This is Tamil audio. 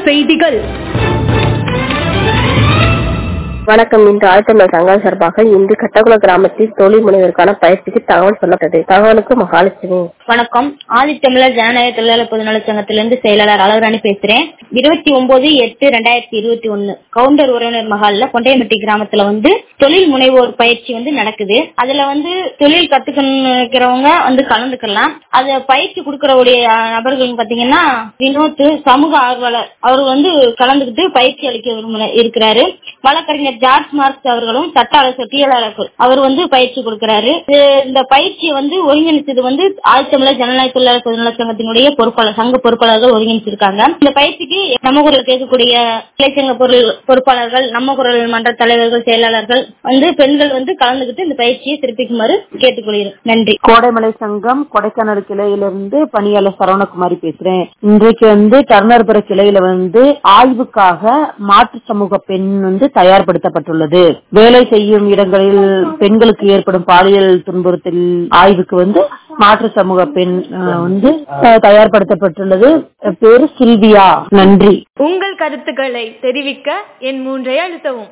செய்திகள் வணக்கம் இன்று ஆழ்த்தமிழர் சங்கம் சார்பாக இன்று கட்டகுள கிராமத்தில் தொழில் முனைவருக்கான பயிற்சிக்கு தகவல் சொல்லப்பட்டது தகவலுக்கு மகாலட்சுமி வணக்கம் ஆதித்தமிழர் ஜனநாயக தொழிலாளர் பொதுநலச் சங்கத்திலிருந்து செயலாளர் அழகுராணி பேசுறேன் இருபத்தி ஒன்பது எட்டு ரெண்டாயிரத்தி இருபத்தி ஒன்னு கவுண்டர் உறவினர் மகால்ல கொண்டையம்பட்டி கிராமத்துல வந்து தொழில் முனைவோர் பயிற்சி வந்து நடக்குது அதுல வந்து தொழில் கத்துக்கணுங்கிறவங்க வந்து கலந்துக்கலாம் அது பயிற்சி கொடுக்கறவுடைய நபர்கள் பாத்தீங்கன்னா வினோத் சமூக ஆர்வலர் அவர் வந்து கலந்துக்கிட்டு பயிற்சி அளிக்க விரும்புற இருக்கிறாரு வழக்கறிஞர் ஜார்ஜ் மார்க்ஸ் அவர்களும் சட்ட ஆலோசகர் டி எல் அவர் வந்து பயிற்சி கொடுக்கிறாரு இது- இந்த பயிற்சியை வந்து ஒருங்கிணைச்சது வந்து ஆழ்த்தமிழர் ஜனநாயக தொழிலாளர் பொதுநல சங்கத்தினுடைய பொறுப்பாளர் சங்க பொறுப்பாளர்கள் ஒருங்கிணைச்சிருக்காங்க இந்த பயிற்சிக்கு நம்ம குரல் கேட்கக்கூடிய இளைச்சங்க பொருள் பொறுப்பாளர்கள் நம்ம குரல் மன்ற தலைவர்கள் செயலாளர்கள் வந்து பெண்கள் வந்து கலந்துகிட்டு இந்த பயிற்சியை சிறப்பிக்குமாறு கேட்டுக்கொள்கிறோம் நன்றி கோடைமலை சங்கம் கொடைக்கானல் கிளையிலிருந்து பணியாளர் சரவணகுமாரி பேசுறேன் இன்றைக்கு வந்து டர்னர்புர கிளையில வந்து ஆய்வுக்காக மாற்று சமூக பெண் வந்து தயார்படுத்தப்பட்டுள்ளது வேலை செய்யும் இடங்களில் பெண்களுக்கு ஏற்படும் பாலியல் துன்புறுத்தல் ஆய்வுக்கு வந்து மாற்று சமூக பெண் அஹ், வந்து அஹ், தயார்படுத்தப்பட்டுள்ளது பேரு சில்வியா நன்றி உங்கள் கருத்துக்களை தெரிவிக்க என் மூன்றை அழுத்தவும்